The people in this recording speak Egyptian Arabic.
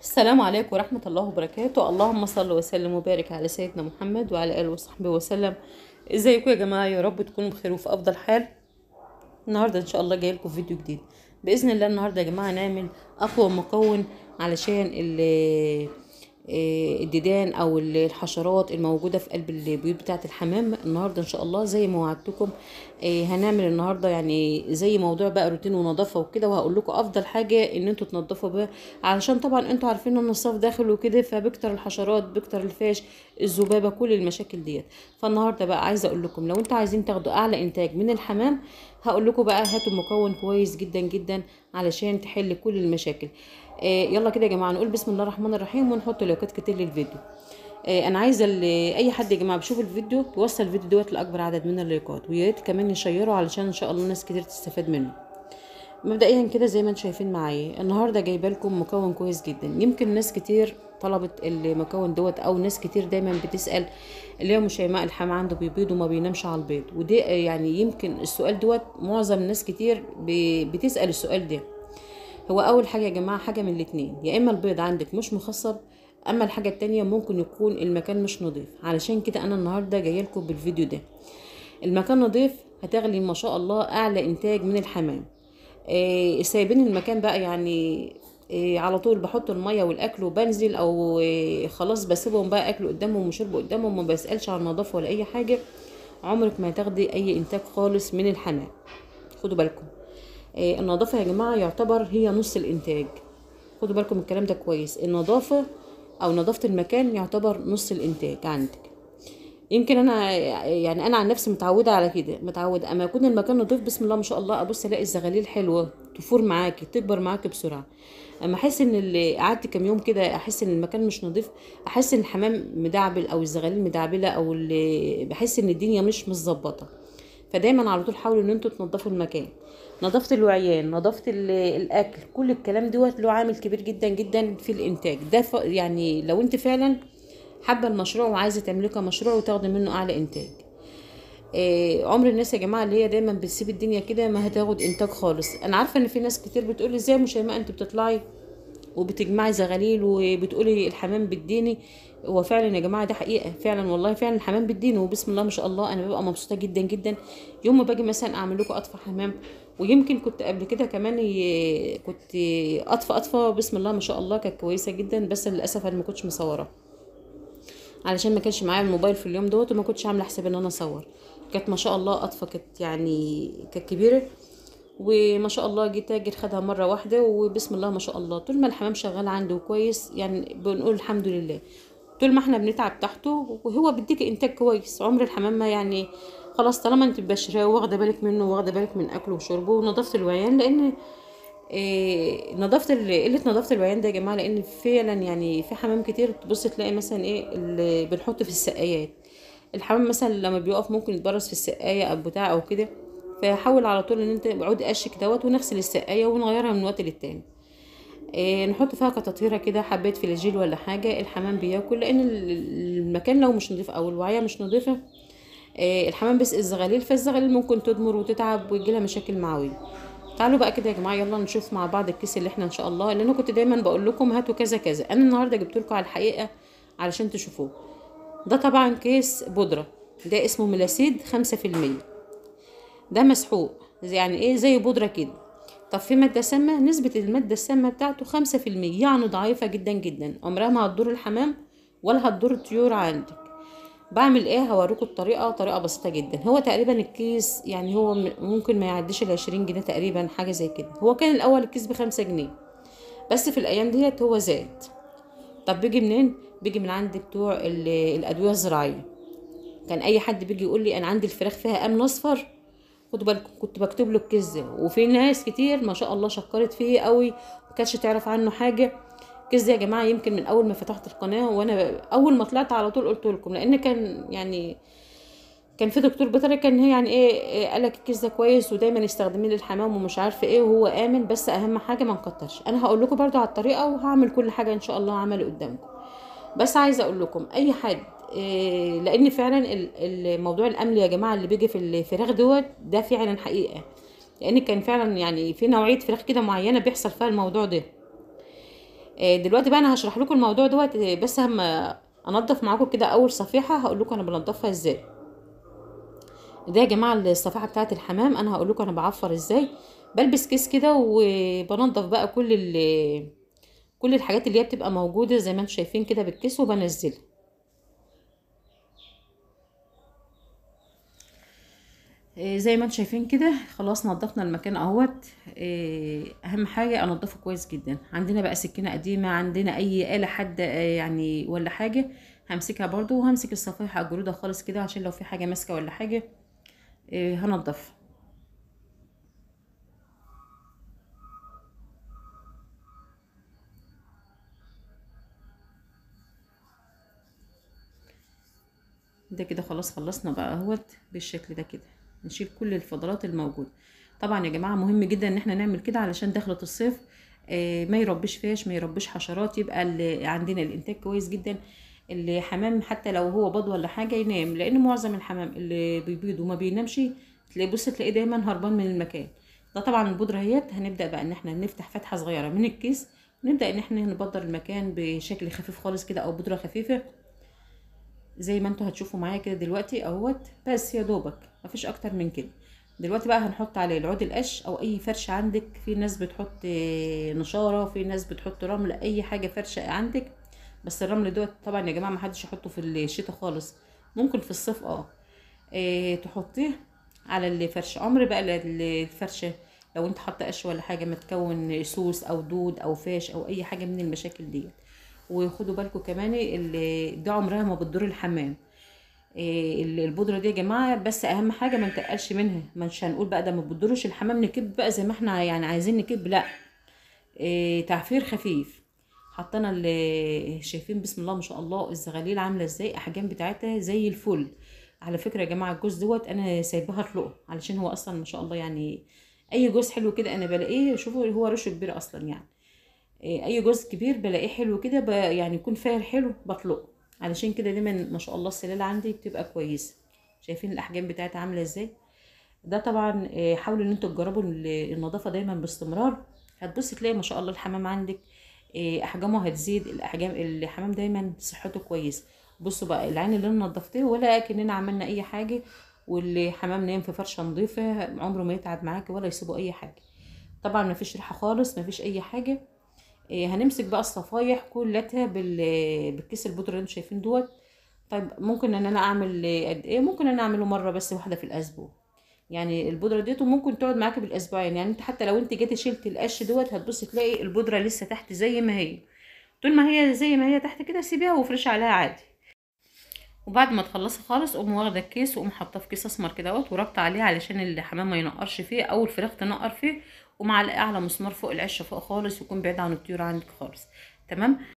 السلام عليكم ورحمة الله وبركاته اللهم صل وسلم وبارك على سيدنا محمد وعلى آله وصحبه وسلم ازيكم يا جماعة يا رب تكونوا بخير وفي أفضل حال النهاردة إن شاء الله جاي لكم فيديو جديد بإذن الله النهاردة يا جماعة نعمل أقوى مكون علشان ال- آه، الديدان او ال- الحشرات الموجوده في قلب البيوت بتاعه الحمام النهارده ان شاء الله زي ما وعدتكم آه، هنعمل النهارده يعني زي موضوع بقى روتين ونظافه وكده وهقول لكم افضل حاجه ان انتوا تنضفوا بيها علشان طبعا انتوا عارفين ان الصيف داخل وكده فبكتر الحشرات بكتر الفاش الذبابه كل المشاكل ديت فالنهارده بقى عايزه اقول لكم لو انتوا عايزين تاخدوا اعلى انتاج من الحمام هقول لكم بقى هاتوا مكون كويس جدا جدا علشان تحل كل المشاكل آه، يلا كده يا جماعه نقول بسم الله الرحمن الرحيم ونحط لايكات كتير للفيديو آه، انا عايزه ال- اي حد يا جماعه بيشوف الفيديو يوصل الفيديو دوت لاكبر عدد من اللايكات ويا ريت كمان يشيره علشان ان شاء الله ناس كتير تستفاد منه مبدئيا كده زي ما انتم شايفين معايا النهارده جايبه لكم مكون كويس جدا يمكن ناس كتير طلبت المكون دوت او ناس كتير دايما بتسال اللي هي مش شيماء الحمام عنده بيبيض وما بينامش على البيض ودي يعني يمكن السؤال دوت معظم الناس كتير ب- بتسال السؤال ده هو اول حاجه يا جماعه حاجه من الاتنين يا اما البيض عندك مش مخصب اما الحاجه التانية ممكن يكون المكان مش نظيف علشان كده انا النهارده جايه لكم بالفيديو ده المكان نظيف هتغلي ما شاء الله اعلى انتاج من الحمام إيه سايبين المكان بقى يعني إيه على طول بحط الميه والاكل وبنزل او إيه خلاص بسيبهم بقى اكل قدامهم وشرب قدامهم وما بسالش عن النظافه ولا اي حاجه عمرك ما هتاخدي اي انتاج خالص من الحمام خدوا بالكم آه، النظافة يا جماعة يعتبر هي نص الإنتاج خدوا بالكم من الكلام ده كويس النظافة أو نظافة المكان يعتبر نص الإنتاج عندك يمكن أنا يعني أنا عن نفسي متعودة على كده متعودة أما يكون المكان نظيف بسم الله ما شاء الله أبص ألاقي الزغاليل حلوة تفور معاكي تكبر معاكي بسرعة أما أحس إن اللي قعدت كام يوم كده أحس إن المكان مش نظيف أحس إن الحمام مدعبل أو الزغاليل مدعبلة أو اللي بحس إن الدنيا مش متظبطة فدايما على طول حاولوا ان انتوا تنظفوا المكان نظافه الوعيان نظافه ال- الاكل كل الكلام دوت له عامل كبير جدا جدا في الانتاج ده ف... يعني لو انت فعلا حابه المشروع وعايزه تعمليه كمشروع وتاخدي منه اعلى انتاج إيه عمر الناس يا جماعه اللي هي دايما بتسيب الدنيا كده ما هتاخد انتاج خالص انا عارفه ان في ناس كتير بتقول ازاي مش شيماء انت بتطلعي وبتجمعي زغاليل وبتقولي الحمام بالديني هو فعلا يا جماعه ده حقيقه فعلا والله فعلا الحمام بالدين وبسم الله ما شاء الله انا ببقى مبسوطه جدا جدا يوم ما باجي مثلا اعمل لكم اطفى حمام ويمكن كنت قبل كده كمان ي- كنت اطفى اطفى بسم الله ما شاء الله كانت كويسه جدا بس للاسف انا ما كنتش مصوره علشان ما كانش معايا الموبايل في اليوم دوت وما كنتش عامله حساب ان انا اصور كانت ما شاء الله اطفى كانت يعني كانت كبيره وما شاء الله جه تاجر خدها مره واحده وبسم الله ما شاء الله طول ما الحمام شغال عنده كويس يعني بنقول الحمد لله طول ما احنا بنتعب تحته وهو بيديك انتاج كويس عمر الحمام ما يعني خلاص طالما انت بشراه واخده بالك منه واخده بالك من اكله وشربه ونظافه الوعيان لان إيه نظافه ال- قله نظافه الوعيان ده يا جماعه لان فعلا يعني في حمام كتير تبص تلاقي مثلا ايه اللي بنحط في السقايات الحمام مثلا لما بيقف ممكن يتبرز في السقايه او بتاع او كده فحاول على طول ان انت بعود قشك دوت ونغسل السقايه ونغيرها من وقت للتاني إيه نحط فيها كتاطيره كده حبات فلاجيل ولا حاجه الحمام بياكل لان ال- المكان لو مش نظيف او الوعيه مش نظيفه إيه الحمام بيسقي الزغاليل فالزغاليل ممكن تضمر وتتعب ويجيلها مشاكل معويه تعالوا بقى كده يا جماعه يلا نشوف مع بعض الكيس اللي احنا ان شاء الله لان انا كنت دايما بقول لكم هاتوا كذا كذا انا النهارده جبت لكم على الحقيقه علشان تشوفوه ده طبعا كيس بودره ده اسمه ملاسيد خمسة في المية ده مسحوق زي يعني ايه زي بودرة كده طب في مادة سامة نسبة المادة السامة بتاعته خمسة في المية يعني ضعيفة جدا جدا عمرها ما هتضر الحمام ولا هتضر الطيور عندك بعمل ايه هوريكم الطريقة طريقة بسيطة جدا هو تقريبا الكيس يعني هو م- ممكن ما يعديش العشرين جنيه تقريبا حاجة زي كده هو كان الأول الكيس بخمسة جنيه بس في الأيام ديت هو زاد طب بيجي منين بيجي من عند بتوع ال- الأدوية الزراعية كان اي حد بيجي يقول لي انا عندي الفراخ فيها امن اصفر خدوا بالكم كنت بكتب له الكيس ده وفي ناس كتير ما شاء الله شكرت فيه قوي ما كانتش تعرف عنه حاجه الكيس ده يا جماعه يمكن من اول ما فتحت القناه وانا ب- اول ما طلعت على طول قلت لكم لان كان يعني كان في دكتور بيطري كان هي يعني ايه, إيه قال لك الكيس ده كويس ودايما يستخدميه للحمام ومش عارفه ايه وهو امن بس اهم حاجه ما نكترش انا هقول لكم برضو على الطريقه وهعمل كل حاجه ان شاء الله عملي قدامكم بس عايزه اقول لكم اي حد إيه لان فعلا ال- الموضوع الامن يا جماعه اللي بيجي في الفراخ دوت ده فعلا حقيقه لان كان فعلا يعني في نوعيه فراخ كده معينه بيحصل فيها الموضوع ده آه، دلوقتي بقى انا هشرح لكم الموضوع دوت آه، بس هم انضف معاكم كده اول صفيحه هقول لكم انا بنضفها ازاي ده يا جماعه الصفيحه بتاعه الحمام انا هقول لكم انا بعفر ازاي بلبس كيس كده وبنضف بقى كل ال كل الحاجات اللي هي بتبقى موجوده زي ما انتم شايفين كده بالكيس وبنزلها إيه زي ما انتم شايفين كده خلاص نضفنا المكان اهوت إيه اهم حاجه انضفه كويس جدا عندنا بقى سكينه قديمه عندنا اي اله حاده آه، يعني ولا حاجه همسكها برضو وهمسك الصفائح على الجروده خالص كده عشان لو في حاجه ماسكه ولا حاجه إيه هنضفها ده كده خلاص خلصنا بقى اهوت بالشكل ده كده نشيل كل الفضلات الموجوده طبعا يا جماعه مهم جدا ان احنا نعمل كده علشان دخلة الصيف آه، ما يربيش فيش ما يربيش حشرات يبقى ال- عندنا الانتاج كويس جدا الحمام حتى لو هو بيض ولا حاجه ينام لان معظم الحمام اللي بيبيض وما بينامش تلاقي بص تلاقيه دايما هربان من المكان ده طبعا البودره اهيت هنبدا بقى ان احنا نفتح فتحه صغيره من الكيس ونبدا ان احنا نبدر المكان بشكل خفيف خالص كده او بودره خفيفه زي ما انتوا هتشوفوا معايا كده دلوقتي اهوت بس يا دوبك مفيش اكتر من كده دلوقتي بقى هنحط عليه العود القش او اي فرش عندك في ناس بتحط آه، نشاره في ناس بتحط رمل اي حاجه فرشه عندك بس الرمل دوت طبعا يا جماعه ما حدش يحطه في الشتاء خالص ممكن في الصيف اه آه، تحطيه على الفرش عمر بقى ال- الفرشه لو انت حاطه قش ولا حاجه ما تكون سوس او دود او فاش او اي حاجه من المشاكل ديت وخدوا بالكم كمان ال- ده عمرها ما بتضر الحمام إيه ال- البودره دي يا جماعه بس اهم حاجه ما نتقلش منها مش هنقول بقى ده ما بتضرش الحمام نكب بقى زي ما احنا يعني عايزين نكب لا إيه تعفير خفيف حطينا اللي شايفين بسم الله ما شاء الله الزغاليل عامله ازاي احجام بتاعتها زي الفل على فكره يا جماعه الجوز دوت انا سايباها اطلقه علشان هو اصلا ما شاء الله يعني اي جوز حلو كده انا بلاقيه شوفوا هو رشه كبير اصلا يعني إيه، اي جوز كبير بلاقيه حلو كده ب- يعني يكون فاير حلو بطلقه علشان كده دايما ما شاء الله السلاله عندي بتبقى كويسه شايفين الاحجام بتاعتها عامله ازاي ده طبعا آه، حاولوا ان انتوا تجربوا ال- النظافه دايما باستمرار هتبص تلاقي ما شاء الله الحمام عندك آه، احجامه هتزيد الاحجام الحمام دايما صحته كويسه بصوا بقى العين اللي انا نضفتيه ولا كاننا عملنا اي حاجه والحمام نايم في فرشه نظيفه عمره ما يتعب معاكي ولا يسيبوا اي حاجه طبعا ما فيش ريحه خالص ما فيش اي حاجه إيه، هنمسك بقى الصفايح كلها بال- بالكيس البودره اللي انتوا شايفين دوت طيب ممكن ان انا اعمل إيه، قد ايه ممكن ان انا اعمله مره بس واحده في الاسبوع يعني البودره ديت ممكن تقعد معاكي بالاسبوعين يعني انت حتى لو انت جيتي شلت القش دوت هتبصي تلاقي البودره لسه تحت زي ما هي طول ما هي زي ما هي تحت كده سيبيها وافرشي عليها عادي وبعد ما تخلصي خالص قوم واخده الكيس وقوم حاطاه في كيس اسمر كده اهوت وربط عليه علشان الحمام ما ينقرش فيه او الفراخ تنقر فيه ومعلقه على مسمار فوق العشه فوق خالص يكون بعيد عن الطيور عندك خالص تمام